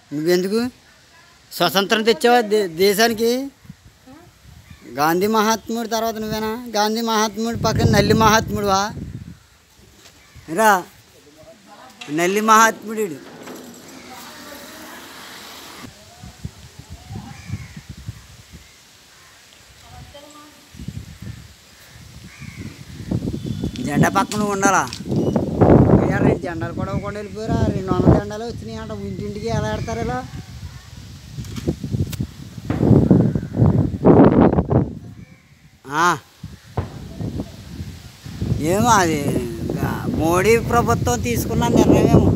నువ్వెందుకు స్వతంత్రం తెచ్చావా దే- దేశానికి గాంధీ మహాత్ముడు తర్వాత నువ్వేనా గాంధీ మహాత్ముడు పక్కన నల్లి మహాత్ముడువా రా నల్లి మహాత్ముడు ఈడు. జెండా పక్కన ఉండాలా అయ్యా రెండు జెండాలు కూడా ఇవ్వకుండా వెళ్ళిపోయారా రెండు వందల జెండాలు వచ్చినాయి అంట ఇంటింటికి ఎలా ఆడతారు ఇలా ఆ. ఏమో అది ఇంకా మోడీ ప్రభుత్వం తీసుకున్న నిర్ణయమేమో